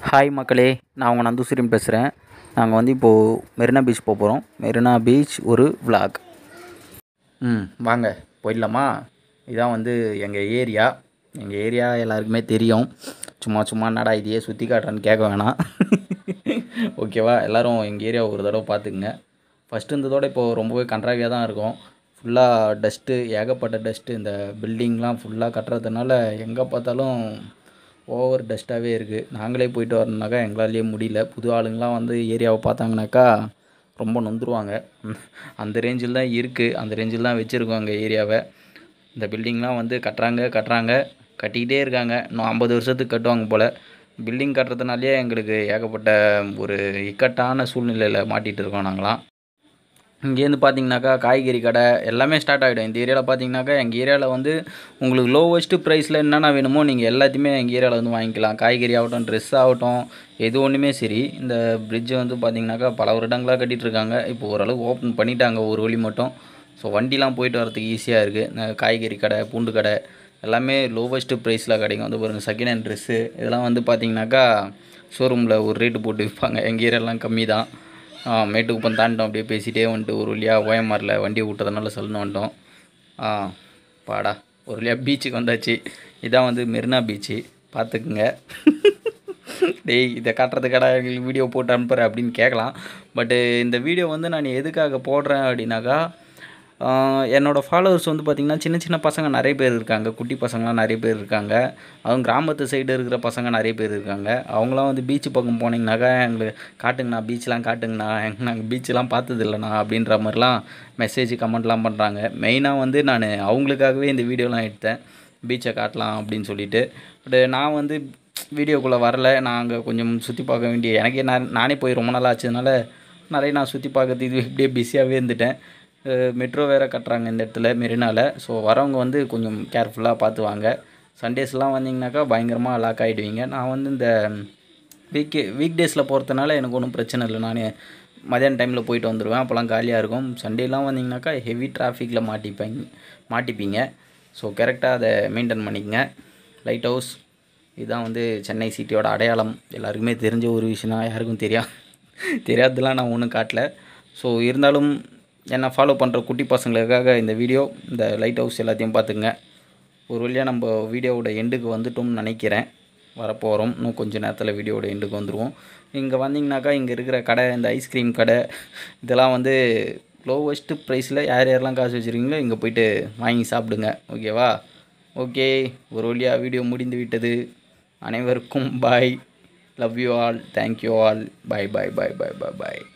hi மக்களே நான் உங்கள் நந்துசிரின் பேசுகிறேன் நாங்கள் வந்து இப்போது மெரினா பீச் போக போகிறோம் மெரினா பீச் ஒரு vlog ம் வாங்க போயிடலாமா இதான் வந்து எங்கள் ஏரியா எங்கள் ஏரியா எல்லாருக்குமே தெரியும் சும்மா சும்மா என்னடா இதையே சுற்றி காட்டுறேன்னு கேட்க வேணாம் ஓகேவா எல்லோரும் எங்கள் ஏரியா ஒரு தடவை பார்த்துக்குங்க ஃபஸ்ட்டு இருந்ததோட இப்போது ரொம்பவே கன்றாவியாக தான் இருக்கும் ஃபுல்லாக டஸ்ட்டு ஏகப்பட்ட டஸ்ட்டு இந்த பில்டிங்லாம் ஃபுல்லாக கட்டுறதுனால எங்கே பார்த்தாலும் ஓவர் டஸ்ட்டாகவே இருக்குது நாங்களே போயிட்டு வரணுனாக்கா எங்களாலேயே முடியல புது ஆளுங்களாம் வந்து ஏரியாவை பார்த்தாங்கனாக்கா ரொம்ப நொந்துருவாங்க அந்த ரேஞ்சில் தான் இருக்குது அந்த ரேஞ்சில் தான் வச்சுருக்கோம் எங்கள் ஏரியாவை இந்த பில்டிங்லாம் வந்து கட்டுறாங்க கட்டுறாங்க கட்டிக்கிட்டே இருக்காங்க இன்னும் ஐம்பது வருஷத்துக்கு கட்டுவாங்க போல் பில்டிங் கட்டுறதுனாலே எங்களுக்கு ஏகப்பட்ட ஒரு இக்கட்டான சூழ்நிலையில் மாட்டிகிட்டு இருக்கோம் நாங்களாம் இங்கேருந்து பார்த்தீங்கன்னாக்கா காய்கறி கடை எல்லாமே ஸ்டார்ட் ஆகிடும் இந்த ஏரியாவில் பார்த்தீங்கன்னாக்கா எங்கள் ஏரியாவில் வந்து உங்களுக்கு லோவஸ்ட்டு ப்ரைஸில் என்னென்ன வேணுமோ நீங்கள் எல்லாத்தையுமே எங்கள் ஏரியாவில் வந்து வாங்கிக்கலாம் காய்கறி ஆகட்டும் ட்ரெஸ் ஆகட்டும் எது ஒன்றுமே சரி இந்த பிரிட்ஜை வந்து பார்த்தீங்கன்னாக்கா பல வருடங்களாக கட்டிகிட்டு இருக்காங்க இப்போ ஓரளவுக்கு ஓப்பன் பண்ணிட்டாங்க ஒரு வழி மட்டும் ஸோ வண்டிலாம் போயிட்டு வரதுக்கு ஈஸியாக இருக்குது இந்த காய்கறி கடை பூண்டு கடை எல்லாமே லோவஸ்ட்டு ப்ரைஸில் கிடைக்கும் வந்து பாருங்கள் செகண்ட் ஹேண்ட் ட்ரெஸ்ஸு இதெல்லாம் வந்து பார்த்தீங்கன்னாக்கா ஷோரூமில் ஒரு ரேட்டு போட்டு விற்பாங்க எங்கள் ஏரியாலாம் கம்மி தான் ஆ, மேட்டுக்குப்பம் தாண்டிட்டோம் அப்படியே பேசிகிட்டே வந்துட்டு ஒரு வழியாக ஓயமாரில் வண்டியை விட்டதுனால சல்லுன்னு வந்துட்டோம் ஆ பாடா ஒரு வழியாக பீச்சுக்கு வந்தாச்சு இதான் வந்து மெரினா பீச்சு பார்த்துக்குங்க டேய் இதை காட்டுறதுக்கடா எங்களுக்கு வீடியோ போட்டு அனுப்புகிறேன் அப்படின்னு கேட்கலாம் பட்டு இந்த வீடியோ வந்து நான் எதுக்காக போடுறேன் அப்படின்னாக்கா ஆஹ் என்னோட ஃபாலோவர்ஸ் வந்து பார்த்திங்கன்னா சின்ன சின்ன பசங்க நிறைய பேர் இருக்காங்க குட்டி பசங்களாம் நிறைய பேர் இருக்காங்க அதுவும் கிராமத்து சைடு இருக்கிற பசங்க நிறைய பேர் இருக்காங்க அவங்களாம் வந்து பீச்சு பக்கம் போனீங்கனாக்கா எங்களுக்கு காட்டுங்கண்ணா பீச்லாம் காட்டுங்கண்ணா எங்க நாங்கள் பீச்செலாம் பார்த்தது இல்லைண்ணா அப்படின்ற மாதிரிலாம் மெசேஜ் கமெண்ட்லாம் பண்ணுறாங்க மெயினாக வந்து நான் அவங்களுக்காகவே இந்த வீடியோலாம் எடுத்தேன் பீச்சை காட்டலாம் அப்படின்னு சொல்லிட்டு பட் நான் வந்து வீடியோக்குள்ளே வரல நான் அங்கே கொஞ்சம் சுற்றி பார்க்க வேண்டிய எனக்கே நான் நானே போய் ரொம்ப நாள் ஆச்சதுனால நிறைய நான் சுற்றி பார்க்கறது இது இப்படியே பிஸியாகவே இருந்துட்டேன் மெட்ரோ வேறு கட்டுறாங்க இந்த இடத்துல மெரினாவில் ஸோ வரவங்க வந்து கொஞ்சம் கேர்ஃபுல்லாக பார்த்து வாங்க சண்டேஸ்லாம் வந்தீங்கன்னாக்கா பயங்கரமாக லாக் ஆகிடுவீங்க நான் வந்து இந்த வீக் வீக் டேஸில் போகிறதுனால எனக்கு ஒன்றும் பிரச்சனை இல்லை நான் மதியான டைமில் போயிட்டு வந்துடுவேன் அப்போல்லாம் காலியாக இருக்கும் சண்டேலாம் வந்தீங்கன்னாக்கா ஹெவி டிராஃபிக்கில் மாட்டிப்பீங்க மாட்டிப்பீங்க ஸோ கரெக்டாக அதை மெயின்டைன் பண்ணிக்கங்க லைட் ஹவுஸ் இதுதான் வந்து சென்னை சிட்டியோட அடையாளம் எல்லாருக்குமே தெரிஞ்ச ஒரு விஷயம் தான் யாருக்கும் தெரியா தெரியாததெல்லாம் நான் ஒன்றும் காட்டல ஸோ இருந்தாலும் என்னை ஃபாலோ பண்ணுற குட்டி பசங்களுக்காக இந்த வீடியோ இந்த லைட் ஹவுஸ் எல்லாத்தையும் பார்த்துங்க ஒரு வழியாக நம்ம வீடியோவோட எண்டுக்கு வந்துட்டோம்னு நினைக்கிறேன் வரப்போகிறோம் இன்னும் கொஞ்சம் நேரத்தில் வீடியோவோட எண்டுக்கு வந்துடுவோம் இங்கே வந்தீங்கன்னாக்கா இங்கே இருக்கிற கடை இந்த ஐஸ்கிரீம் கடை இதெல்லாம் வந்து லோவஸ்ட்டு ப்ரைஸில் யார் யாரெல்லாம் காசு வச்சுருக்கீங்களோ இங்கே போயிட்டு வாங்கி சாப்பிடுங்க ஓகேவா ஓகே ஒரு வழியாக வீடியோ முடிந்து விட்டது அனைவருக்கும் bye love you all thank you all bye bye bye bye bye by